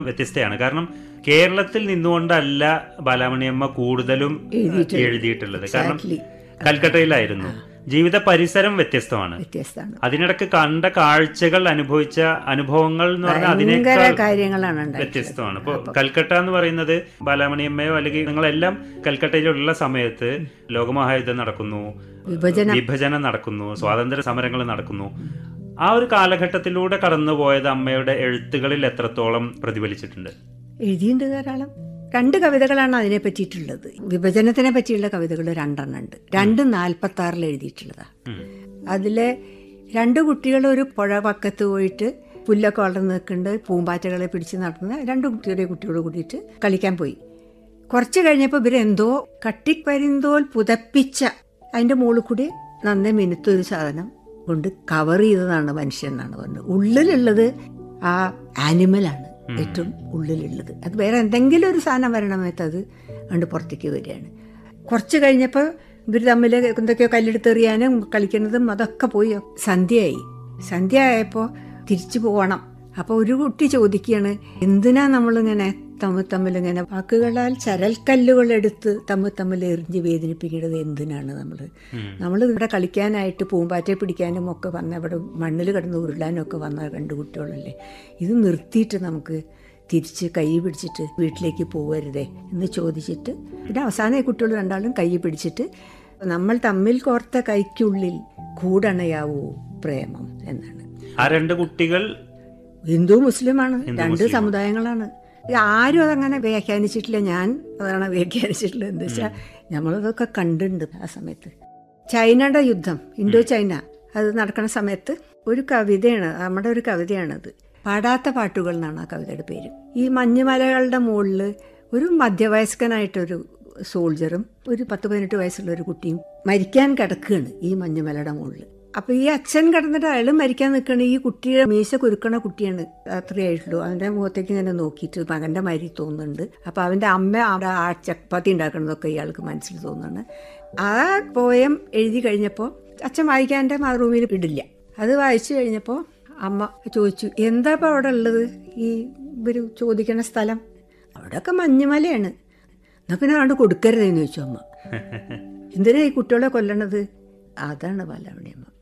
വ്യത്യസ്തയാണ് കാരണം കേരളത്തിൽ നിന്നുകൊണ്ടല്ല ബാലാമണിയമ്മ കൂടുതലും എഴുതിയിട്ടുള്ളത്. എഴുതിയിട്ടുള്ളത് കാരണം Exactly. കൽക്കട്ടയിലായിരുന്നു ജീവിത പരിസരം വ്യത്യസ്തമാണ് വ്യത്യസ്തമാണ് അതിനിടക്ക് കണ്ട കാഴ്ചകൾ അനുഭവിച്ച അനുഭവങ്ങൾ എന്ന് പറഞ്ഞാൽ ഭയങ്കര അതിനേക്കാൾ കാര്യങ്ങളാണ് ഉണ്ടായിട്ടുള്ളത് വ്യത്യസ്തമാണ് ഇപ്പോൾ കൽക്കട്ട എന്ന് പറയുന്നത് ബാലാമണിയമ്മയോ അല്ലെങ്കിൽ നിങ്ങളെല്ലാം കൽക്കട്ടയിലുള്ള സമയത്ത് ലോകമഹായുദ്ധം നടക്കുന്നു വിഭജനം വിഭജനം നടക്കുന്നു സ്വാതന്ത്ര്യ സമരങ്ങൾ നടക്കുന്നു ആ ഒരു കാലഘട്ടത്തിലൂടെ കടന്നുപോയത് അമ്മയുടെ എഴുത്തുകളിൽ എത്രത്തോളം പ്രതിഫലിച്ചിട്ടുണ്ട് എഴുതിയിട്ടുണ്ട് ധാരാളം രണ്ട് കവിതകളാണ് അതിനെ പറ്റിയിട്ടുള്ളത് വിഭജനത്തിനെ പറ്റിയുള്ള കവിതകൾ രണ്ടെണ്ണം ഉണ്ട് രണ്ടും നാൽപ്പത്തി ആറിൽ എഴുതിയിട്ടുള്ളതാ ഉം. അതിലെ രണ്ട് കുട്ടികൾ ഒരു പുഴ പക്കത്ത് പോയിട്ട് പുല്ലൊക്കെ വളർന്ന് നിൽക്കുന്നുണ്ട് പൂമ്പാറ്റകളെ പിടിച്ച് നടന്ന് രണ്ട് കുട്ടിയുടെ കുട്ടിയോട് കൂടിയിട്ട് കളിക്കാൻ പോയി കുറച്ച് കഴിഞ്ഞപ്പോൾ ഇവരെന്തോ കട്ടിക്കരിന്തോൽ പുതപ്പിച്ച അതിൻ്റെ മുകളിൽ കൂടി നന്നേ മിനുത്തൊരു സാധനം കൊണ്ട് കവർ ചെയ്തതാണ് മനുഷ്യൻ എന്നാണ് പറഞ്ഞത് ഉള്ളിലുള്ളത് ആ ആനിമലാണ് ഏറ്റവും ഉള്ളിലുള്ളത് അത് വേറെ എന്തെങ്കിലും ഒരു സാധനം വരണമേത്ത് അത് കണ്ട് പുറത്തേക്ക് വരികയാണ് കുറച്ച് കഴിഞ്ഞപ്പോൾ ഇവർ തമ്മിൽ എന്തൊക്കെയോ കല്ലെടുത്തെറിയാനും കളിക്കുന്നതും അതൊക്കെ പോയി സന്ധ്യയായി സന്ധ്യ ആയപ്പോൾ തിരിച്ചു പോകണം അപ്പോൾ ഒരു കുട്ടി ചോദിക്കുകയാണ് എന്തിനാ നമ്മളിങ്ങനെ തമ്മിൽ തമ്മിൽ ഇങ്ങനെ വാക്കുകളാൽ ചരൽക്കല്ലുകൾ എടുത്ത് തമ്മിൽ തമ്മിൽ എറിഞ്ഞ് വേദനിപ്പിക്കുന്നത് എന്തിനാണ് നമ്മൾ നമ്മൾ ഇവിടെ കളിക്കാനായിട്ട് പൂമ്പാറ്റയെ പിടിക്കാനും ഒക്കെ വന്ന ഇവിടെ മണ്ണിൽ കിടന്ന് ഉരുളാനും ഒക്കെ വന്ന രണ്ട് കുട്ടികളല്ലേ ഇത് നിർത്തിയിട്ട് നമുക്ക് തിരിച്ച് കൈ പിടിച്ചിട്ട് വീട്ടിലേക്ക് പോകരുതേ എന്ന് ചോദിച്ചിട്ട് പിന്നെ അവസാനം ഈ കുട്ടികൾ രണ്ടാളും കൈ പിടിച്ചിട്ട് നമ്മൾ തമ്മിൽ കോർത്ത കൈക്കുള്ളിൽ കൂടണയാവൂ പ്രേമം എന്നാണ് ആ രണ്ട് കുട്ടികൾ ഹിന്ദു മുസ്ലിമാണ് രണ്ട് സമുദായങ്ങളാണ് ഇത് ആരും അതങ്ങനെ വ്യാഖ്യാനിച്ചിട്ടില്ല ഞാൻ അതാണ് വ്യാഖ്യാനിച്ചിട്ടുള്ളത് എന്താ വെച്ചാൽ നമ്മളതൊക്കെ കണ്ടിട്ടുണ്ട് ആ സമയത്ത് ചൈനയുടെ യുദ്ധം ഇൻഡോ ചൈന അത് നടക്കുന്ന സമയത്ത് ഒരു കവിതയാണ് നമ്മുടെ ഒരു കവിതയാണത് പാടാത്ത പാട്ടുകൾ എന്നാണ് ആ കവിതയുടെ പേര് ഈ മഞ്ഞുമലകളുടെ മുകളിൽ ഒരു മധ്യവയസ്കനായിട്ടൊരു സോൾജറും ഒരു പത്ത് പതിനെട്ട് വയസ്സുള്ള ഒരു കുട്ടിയും മരിക്കാൻ കിടക്കുകയാണ് ഈ മഞ്ഞുമലയുടെ മുകളിൽ അപ്പൊ ഈ അച്ഛൻ കിടന്നിട്ട് അയാൾ മരിക്കാൻ നിൽക്കണ ഈ കുട്ടിയുടെ മീശ കുരുക്കണ കുട്ടിയാണ് അത്രേ ആയിട്ടുള്ളൂ അവന്റെ മുഖത്തേക്ക് ഇങ്ങനെ നോക്കിയിട്ട് മകന്റെ മാതിരി തോന്നുന്നുണ്ട് അപ്പൊ അവന്റെ അമ്മ അവിടെ ആ ചപ്പാത്തി ഉണ്ടാക്കണതൊക്കെ ഇയാൾക്ക് മനസ്സിൽ തോന്നുന്നുണ്ട് ആ പോയം എഴുതി കഴിഞ്ഞപ്പോൾ അച്ഛൻ വായിക്കാൻ എൻ്റെ റൂമിൽ ഇടില്ല അത് വായിച്ചു കഴിഞ്ഞപ്പോൾ അമ്മ ചോദിച്ചു എന്താ ഇപ്പം അവിടെ ഉള്ളത് ഈ ഇവർ ചോദിക്കണ സ്ഥലം അവിടെയൊക്കെ മഞ്ഞുമലയാണ് എന്നാ പിന്നെ അവിടെ കൊടുക്കരുതെന്ന് ചോദിച്ചു അമ്മ എന്തിനാ ഈ കുട്ടികളെ കൊല്ലണത് അതാണ് ബാലമണിയമ്മ